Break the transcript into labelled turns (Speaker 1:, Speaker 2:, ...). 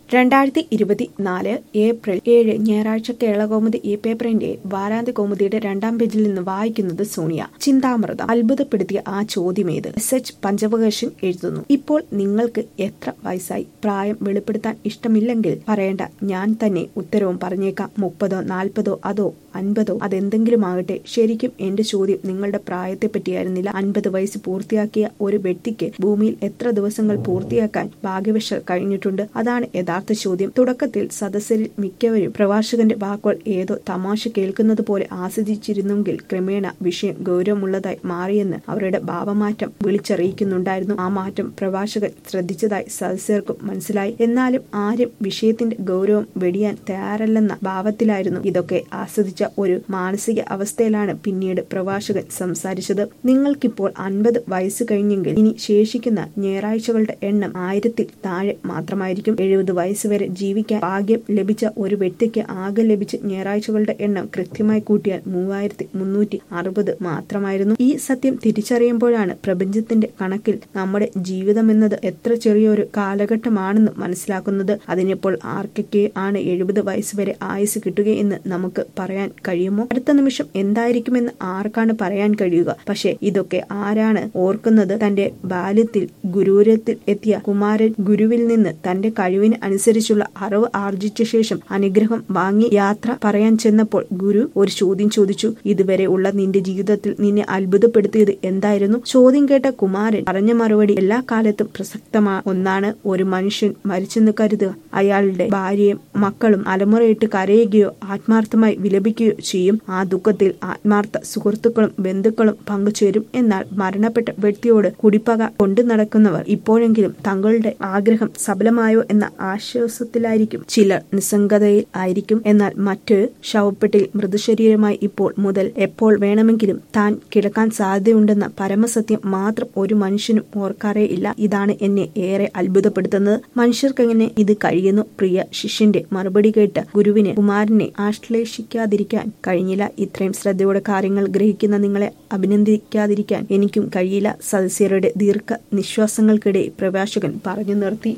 Speaker 1: രണ്ടായിരത്തി ഇരുപത്തിനാല് ഏപ്രിൽ ഏഴ് ഞായറാഴ്ച കേരളകൗമുദി ഈ പേപ്പറിന്റെ വാരാന്ത്യ കൗമുദിയുടെ രണ്ടാം പേജിൽ നിന്ന് വായിക്കുന്നത് സോണിയ ചിന്താമൃതം അത്ഭുതപ്പെടുത്തിയ ആ ചോദ്യമേത് എസ് എച്ച് പഞ്ചവകേശൻ എഴുതുന്നു ഇപ്പോൾ നിങ്ങൾക്ക് എത്ര വയസ്സായി പ്രായം വെളിപ്പെടുത്താൻ ഇഷ്ടമില്ലെങ്കിൽ പറയേണ്ട ഞാൻ തന്നെ ഉത്തരവും പറഞ്ഞേക്കാം മുപ്പതോ നാൽപ്പതോ അതോ അൻപതോ അതെന്തെങ്കിലും ആകട്ടെ ശരിക്കും എന്റെ ചോദ്യം നിങ്ങളുടെ പ്രായത്തെ പറ്റിയായിരുന്നില്ല അൻപത് വയസ്സ് പൂർത്തിയാക്കിയ ഒരു വ്യക്തിക്ക് ഭൂമിയിൽ എത്ര ദിവസങ്ങൾ പൂർത്തിയാക്കാൻ ഭാഗ്യവശർ കഴിഞ്ഞിട്ടുണ്ട് അതാണ് യഥാർത്ഥ ചോദ്യം തുടക്കത്തിൽ സദസ്യരിൽ മിക്കവരും പ്രഭാഷകന്റെ വാക്കുകൾ ഏതോ തമാശ കേൾക്കുന്നത് പോലെ ആസ്വദിച്ചിരുന്നെങ്കിൽ ക്രമേണ വിഷയം ഗൗരവമുള്ളതായി മാറിയെന്ന് അവരുടെ ഭാവമാറ്റം വിളിച്ചറിയിക്കുന്നുണ്ടായിരുന്നു ആ മാറ്റം പ്രഭാഷകൻ ശ്രദ്ധിച്ചതായി സദസ്യർക്കും മനസ്സിലായി എന്നാലും ആരും വിഷയത്തിന്റെ ഗൗരവം വെടിയാൻ തയ്യാറല്ലെന്ന ഭാവത്തിലായിരുന്നു ഇതൊക്കെ ആസ്വദിച്ച ഒരു മാനസിക അവസ്ഥയിലാണ് പിന്നീട് പ്രഭാഷകൻ സംസാരിച്ചത് നിങ്ങൾക്കിപ്പോൾ അൻപത് വയസ്സ് കഴിഞ്ഞെങ്കിൽ ഇനി ശേഷിക്കുന്ന ഞായറാഴ്ചകളുടെ എണ്ണം ആയിരത്തിൽ താഴെ മാത്രമായിരിക്കും എഴുപത് വയസ്സ് വരെ ജീവിക്കാൻ ഭാഗ്യം ലഭിച്ച ഒരു വ്യക്തിക്ക് ആകെ ലഭിച്ച ഞായറാഴ്ചകളുടെ എണ്ണം കൃത്യമായി കൂട്ടിയാൽ മൂവായിരത്തി മുന്നൂറ്റി അറുപത് മാത്രമായിരുന്നു ഈ സത്യം തിരിച്ചറിയുമ്പോഴാണ് പ്രപഞ്ചത്തിന്റെ കണക്കിൽ നമ്മുടെ ജീവിതം എന്നത് എത്ര ചെറിയൊരു കാലഘട്ടമാണെന്ന് മനസ്സിലാക്കുന്നത് അതിനിപ്പോൾ ആർക്കൊക്കെ ആണ് എഴുപത് വയസ്സ് വരെ ആയുസ് കിട്ടുകയെന്ന് നമുക്ക് പറയാൻ കഴിയുമോ അടുത്ത നിമിഷം എന്തായിരിക്കുമെന്ന് ആർക്കാണ് പറയാൻ കഴിയുക പക്ഷെ ഇതൊക്കെ ആരാണ് ഓർക്കുന്നത് തന്റെ ബാല്യത്തിൽ ഗുരുരത്തിൽ എത്തിയ കുമാരൻ ഗുരുവിൽ നിന്ന് തന്റെ കഴിവിന് അനുസരിച്ചുള്ള അറിവ് ആർജിച്ച ശേഷം അനുഗ്രഹം വാങ്ങി യാത്ര പറയാൻ ചെന്നപ്പോൾ ഗുരു ഒരു ചോദ്യം ചോദിച്ചു ഇതുവരെ ഉള്ള നിന്റെ ജീവിതത്തിൽ നിന്നെ അത്ഭുതപ്പെടുത്തിയത് എന്തായിരുന്നു ചോദ്യം കേട്ട കുമാരൻ പറഞ്ഞ മറുപടി എല്ലാ കാലത്തും പ്രസക്തമായ ഒന്നാണ് ഒരു മനുഷ്യൻ മരിച്ചെന്ന് കരുതുക അയാളുടെ ഭാര്യയും മക്കളും അലമുറയിട്ട് കരയുകയോ ആത്മാർത്ഥമായി വിലപിക്കുകയോ ചെയ്യും ആ ദുഃഖത്തിൽ ആത്മാർത്ഥ സുഹൃത്തുക്കളും ബന്ധുക്കളും പങ്കുചേരും എന്നാൽ മരണപ്പെട്ട വ്യക്തിയോട് കുടിപ്പക കൊണ്ടു നടക്കുന്നവർ ഇപ്പോഴെങ്കിലും തങ്ങളുടെ ആഗ്രഹം സഫലമായോ എന്ന ആശ്വാസത്തിലായിരിക്കും ചിലർ നിസ്സംഗതയിൽ ആയിരിക്കും എന്നാൽ മറ്റൊരു ശവപ്പെട്ടിൽ മൃതശരീരമായി ഇപ്പോൾ മുതൽ എപ്പോൾ വേണമെങ്കിലും താൻ കിടക്കാൻ സാധ്യതയുണ്ടെന്ന പരമസത്യം മാത്രം ഒരു മനുഷ്യനും ഓർക്കാറേ ഇല്ല ഇതാണ് എന്നെ ഏറെ അത്ഭുതപ്പെടുത്തുന്നത് മനുഷ്യർക്കെങ്ങനെ ഇത് കഴിയുന്നു പ്രിയ ശിഷ്യന്റെ മറുപടി കേട്ട് ഗുരുവിന് കുമാരനെ ആശ്ലേഷിക്കാതിരിക്കാൻ കഴിഞ്ഞില്ല ഇത്രയും ശ്രദ്ധയോടെ കാര്യങ്ങൾ ഗ്രഹിക്കുന്ന നിങ്ങളെ അഭിനന്ദിക്കാതിരിക്കാൻ എനിക്കും കഴിയില്ല സദസ്യരുടെ ദീർഘ നിശ്വാസങ്ങൾക്കിടെ പ്രഭാഷകൻ പറഞ്ഞു നിർത്തി